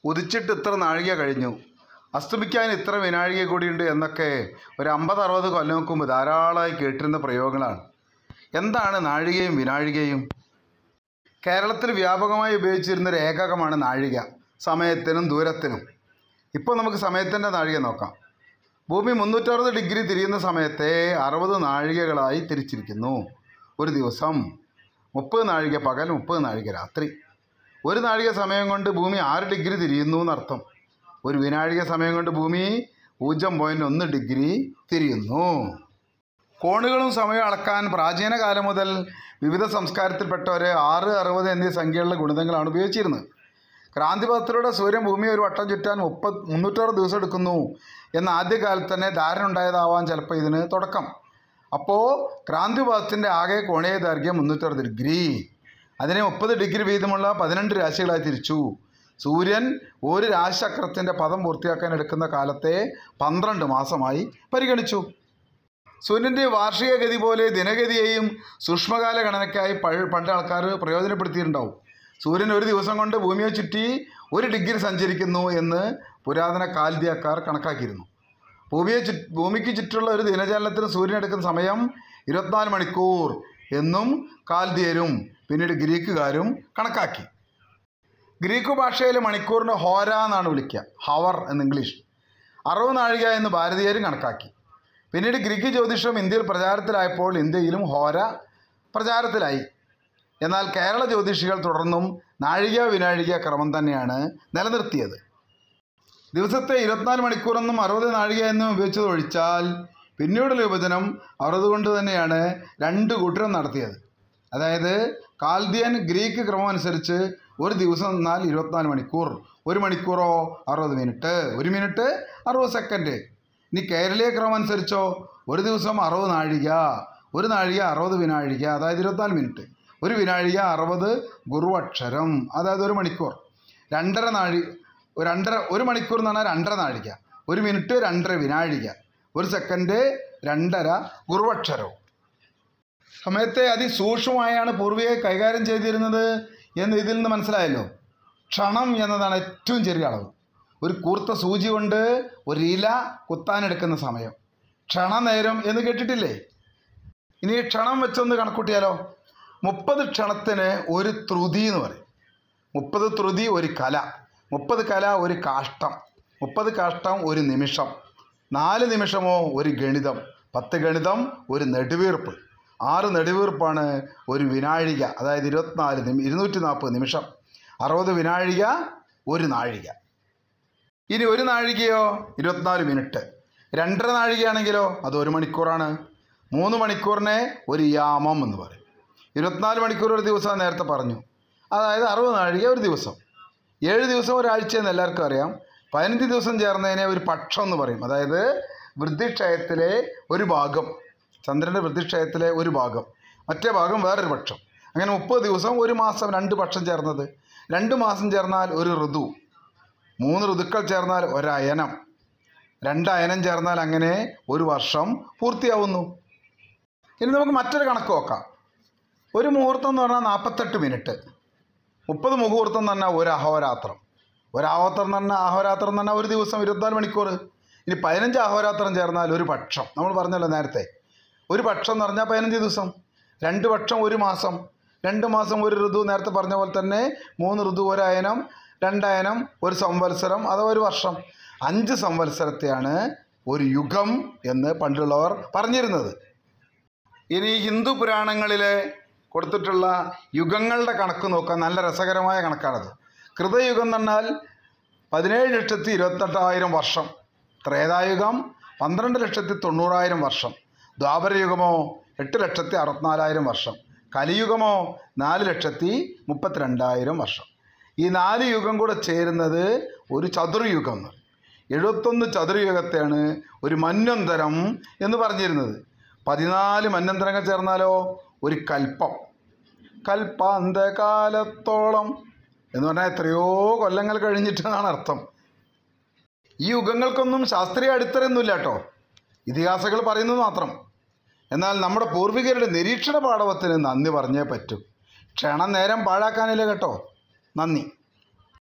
ഉദിച്ചിട്ട് ഇത്ര നാഴിക കഴിഞ്ഞു അസ്തമിക്കാൻ ഇത്ര വിനാഴിക കൂടിയുണ്ട് എന്നൊക്കെ ഒരു അമ്പത് അറുപത് കൊല്ലം മുമ്പ് ധാരാളമായി കേട്ടിരുന്ന പ്രയോഗങ്ങളാണ് എന്താണ് നാഴികയും വിനാഴികയും കേരളത്തിൽ വ്യാപകമായി ഉപയോഗിച്ചിരുന്ന ഒരു ഏകകമാണ് നാഴിക സമയത്തിനും ദൂരത്തിനും ഇപ്പോൾ നമുക്ക് സമയത്തിൻ്റെ നാഴിക നോക്കാം ഭൂമി മുന്നൂറ്ററുപത് ഡിഗ്രി തിരിയുന്ന സമയത്തെ അറുപത് നാഴികകളായി തിരിച്ചിരിക്കുന്നു ഒരു ദിവസം മുപ്പത് നാഴിക പകൽ മുപ്പത് നാഴിക രാത്രി ഒരു നാഴിക സമയം കൊണ്ട് ഭൂമി ആറ് ഡിഗ്രി തിരിയുന്നു എന്നർത്ഥം ഒരു വിനാഴിക സമയം കൊണ്ട് ഭൂമി പൂജ്യം പോയിൻറ്റ് ഒന്ന് ഡിഗ്രി തിരിയുന്നു കോണുകളും സമയം അളക്കാൻ പ്രാചീന കാലം മുതൽ വിവിധ സംസ്കാരത്തിൽപ്പെട്ടവർ ആറ് അറുപത് എന്നീ സംഖ്യകളുടെ ഗുണിതങ്ങളാണ് ഉപയോഗിച്ചിരുന്നത് ക്രാന്തിപഥത്തിലൂടെ സൂര്യൻ ഭൂമി ഒരു വട്ടം ചുറ്റാൻ മുപ്പത് മുന്നൂറ്റാറ് ദിവസം എടുക്കുന്നു എന്ന ആദ്യകാലത്ത് തന്നെ ധാരണ ഉണ്ടായതാവാൻ ചിലപ്പോൾ ഇതിന് തുടക്കം അപ്പോൾ ക്രാന്തിപഥത്തിൻ്റെ ആകെ കോണീയ ദൈർഘ്യം മുന്നൂറ്ററുപത് ഡിഗ്രി അതിനെ മുപ്പത് ഡിഗ്രി വീതമുള്ള പതിനെണ്ട് രാശികളായി തിരിച്ചു സൂര്യൻ ഒരു രാശിചക്രത്തിൻ്റെ പദം പൂർത്തിയാക്കാൻ എടുക്കുന്ന കാലത്തെ പന്ത്രണ്ട് മാസമായി പരിഗണിച്ചു സൂര്യൻ്റെ വാർഷിക ഗതി പോലെ ദിനഗതിയെയും സൂക്ഷ്മകാല ഗണനയ്ക്കായി പഴ പണ്ട് ആൾക്കാർ പ്രയോജനപ്പെടുത്തിയിട്ടുണ്ടാവും സൂര്യൻ ഒരു ദിവസം കൊണ്ട് ഭൂമിയെ ചുറ്റി ഒരു ഡിഗ്രി സഞ്ചരിക്കുന്നു എന്ന് പുരാതന കാൽദ്യക്കാർ കണക്കാക്കിയിരുന്നു ഭൂമിയെ ചു ഭൂമിക്ക് ചുറ്റുള്ള ഒരു ദിനചലനത്തിന് സൂര്യൻ എടുക്കുന്ന സമയം ഇരുപത്തിനാല് മണിക്കൂർ എന്നും കാൽദ്യരും പിന്നീട് ഗ്രീക്കുകാരും കണക്കാക്കി ഗ്രീക്ക് ഭാഷയിലെ മണിക്കൂറിന് ഹോര എന്നാണ് വിളിക്കുക ഹവർ എന്ന് ഇംഗ്ലീഷ് അറുപത് നാഴിക എന്ന് ഭാരതീയരും കണക്കാക്കി പിന്നീട് ഗ്രീക്ക് ജ്യോതിഷം ഇന്ത്യയിൽ പ്രചാരത്തിലായപ്പോൾ ഇന്ത്യയിലും ഹോര പ്രചാരത്തിലായി എന്നാൽ കേരള ജ്യോതിഷികൾ തുടർന്നും നാഴിക വിനാഴിക ക്രമം തന്നെയാണ് നിലനിർത്തിയത് ദിവസത്തെ ഇരുപത്തിനാല് മണിക്കൂറെന്നും അറുപത് നാഴിക എന്നും ഉപയോഗിച്ചത് ഒഴിച്ചാൽ പിന്നീടുള്ള വിഭജനം അറുപത് കൊണ്ട് തന്നെയാണ് രണ്ട് കൂട്ടരും നടത്തിയത് അതായത് കാൽദിയൻ ഗ്രീക്ക് ക്രമം അനുസരിച്ച് ഒരു ദിവസം നിന്നാൽ ഇരുപത്തിനാല് മണിക്കൂർ ഒരു മണിക്കൂറോ അറുപത് മിനിറ്റ് ഒരു മിനിറ്റ് അറുപത് സെക്കൻഡ് ഇനി കേരളീയ ക്രമം അനുസരിച്ചോ ഒരു ദിവസം അറുപത് നാഴിക ഒരു നാഴിക അറുപത് വിനാഴിക അതായത് ഇരുപത്തിനാല് മിനിറ്റ് ഒരു വിനാഴിക അറുപത് ഗുരുവക്ഷരം അതായത് ഒരു മണിക്കൂർ രണ്ടര നാഴി ഒരു രണ്ടര ഒരു മണിക്കൂർ എന്ന് പറഞ്ഞാൽ രണ്ടര നാഴിക ഒരു മിനിറ്റ് രണ്ടര വിനാഴിക ഒരു സെക്കൻഡ് രണ്ടര ഗുരുവക്ഷരവും സമയത്തെ അതിസൂക്ഷ്മമായാണ് പൂർവികർ കൈകാര്യം ചെയ്തിരുന്നത് എന്ന് ഇതിൽ നിന്ന് മനസ്സിലായല്ലോ ക്ഷണം എന്നതാണ് ഏറ്റവും ചെറിയ അളവ് ഒരു കൂർത്ത സൂചി കൊണ്ട് ഒരു ഇല കുത്താനെടുക്കുന്ന സമയം ക്ഷണനേരം എന്ന് കേട്ടിട്ടില്ലേ ഇനി ഈ ക്ഷണം വെച്ചൊന്ന് കണക്കൂട്ടിയാലോ മുപ്പത് ക്ഷണത്തിന് ഒരു ത്രുതി എന്ന് പറയും മുപ്പത് ത്രുതി ഒരു കല മുപ്പത് കല ഒരു കാഷ്ടം മുപ്പത് കാഷ്ടം ഒരു നിമിഷം നാല് നിമിഷമോ ഒരു ഗണിതം പത്ത് ഗണിതം ഒരു നെടുവീർപ്പ് ആറ് നെടുവീർപ്പാണ് ഒരു വിനാഴിക അതായത് ഇരുപത്തിനാല് നിമി ഇരുന്നൂറ്റി നാൽപ്പത് നിമിഷം അറുപത് വിനാഴിക ഒരു നാഴിക ഇനി ഒരു നാഴികയോ ഇരുപത്തിനാല് മിനിറ്റ് രണ്ടര നാഴികയാണെങ്കിലോ അത് ഒരു മണിക്കൂറാണ് മൂന്ന് മണിക്കൂറിനെ ഒരു യാമം എന്ന് പറയും ഇരുപത്തിനാല് മണിക്കൂർ ഒരു ദിവസം നേരത്തെ പറഞ്ഞു അതായത് അറുപത് നാഴിക ഒരു ദിവസം ഏഴ് ദിവസം ഒരാഴ്ച എന്ന് എല്ലാവർക്കും അറിയാം പതിനഞ്ച് ദിവസം ചേർന്നതിനെ ഒരു പക്ഷം എന്ന് പറയും അതായത് വൃദ്ധിക്ഷയത്തിലെ ഒരു ഭാഗം ചന്ദ്രൻ്റെ വൃദ്ധിക്ഷയത്തിലെ ഒരു ഭാഗം മറ്റേ ഭാഗം വേറൊരു പക്ഷം അങ്ങനെ മുപ്പത് ദിവസം ഒരു മാസം രണ്ട് പക്ഷം ചേർന്നത് രണ്ട് മാസം ചേർന്നാൽ ഒരു ഋതു മൂന്ന് ഋതുക്കൾ ചേർന്നാൽ ഒരയനം രണ്ടയനം ചേർന്നാൽ അങ്ങനെ ഒരു വർഷം പൂർത്തിയാവുന്നു ഇനി നമുക്ക് മറ്റൊരു കണക്ക് നോക്കാം ഒരു മുഹൂർത്തം എന്ന് പറഞ്ഞാൽ നാൽപ്പത്തെട്ട് മിനിറ്റ് മുപ്പത് മുഹൂർത്തം എന്ന് പറഞ്ഞാൽ ഒരു അഹോരാത്രം ഒരു അഹോത്രം എന്ന് പറഞ്ഞാൽ അഹോരാത്രം എന്ന് പറഞ്ഞാൽ ഒരു ദിവസം ഇരുപത്തിനാല് മണിക്കൂർ ഇനി പതിനഞ്ച് അഹോരാത്രം ചേർന്നാൽ ഒരു പക്ഷം നമ്മൾ പറഞ്ഞല്ലോ നേരത്തെ ഒരു പക്ഷം എന്ന് പറഞ്ഞാൽ പതിനഞ്ച് ദിവസം രണ്ട് പക്ഷം ഒരു മാസം രണ്ട് മാസം ഒരു ഋതു നേരത്തെ പറഞ്ഞ പോലെ തന്നെ മൂന്ന് ഋതു ഒരയനം രണ്ടയനം ഒരു സംവത്സരം അഥവാ ഒരു വർഷം അഞ്ച് സംവത്സരത്തെയാണ് ഒരു യുഗം എന്ന് പണ്ടുള്ളവർ പറഞ്ഞിരുന്നത് ഇനി ഹിന്ദു പുരാണങ്ങളിലെ കൊടുത്തിട്ടുള്ള യുഗങ്ങളുടെ കണക്ക് നോക്കാൻ നല്ല രസകരമായ കണക്കാണത് കൃതയുഗം എന്ന് പറഞ്ഞാൽ പതിനേഴ് ലക്ഷത്തി ഇരുപത്തെട്ടായിരം വർഷം ത്രേതായുഗം പന്ത്രണ്ട് ലക്ഷത്തി തൊണ്ണൂറായിരം വർഷം ദ്വാപരയുഗമോ എട്ട് ലക്ഷത്തി അറുപത്തിനാലായിരം വർഷം കലിയുഗമോ നാല് ലക്ഷത്തി മുപ്പത്തിരണ്ടായിരം വർഷം ഈ നാല് യുഗം കൂടെ ചേരുന്നത് ഒരു ചതുർയുഗം എന്ന് പറയും. എഴുപത്തൊന്ന് ചതുർയുഗത്തെയാണ് ഒരു മന്വന്തരം എന്ന് പറഞ്ഞിരുന്നത് പതിനാല് മന്വന്തരങ്ങൾ ചേർന്നാലോ ഒരു കൽപ്പം കൽപ്പാന്തകാലത്തോളം എന്ന് പറഞ്ഞാൽ എത്രയോ കൊല്ലങ്ങൾ കഴിഞ്ഞിട്ടെന്നാണ് അർത്ഥം ഈ യുഗങ്ങൾക്കൊന്നും ശാസ്ത്രീയ അടിത്തറയൊന്നുമില്ല കേട്ടോ ഇതിഹാസങ്ങൾ പറയുന്നത് മാത്രം എന്നാൽ നമ്മുടെ പൂർവികരുടെ നിരീക്ഷണ പാടവത്തിന് നന്ദി പറഞ്ഞേ പറ്റൂ ക്ഷണം നേരം പാഴാക്കാനില്ല കേട്ടോ നന്ദി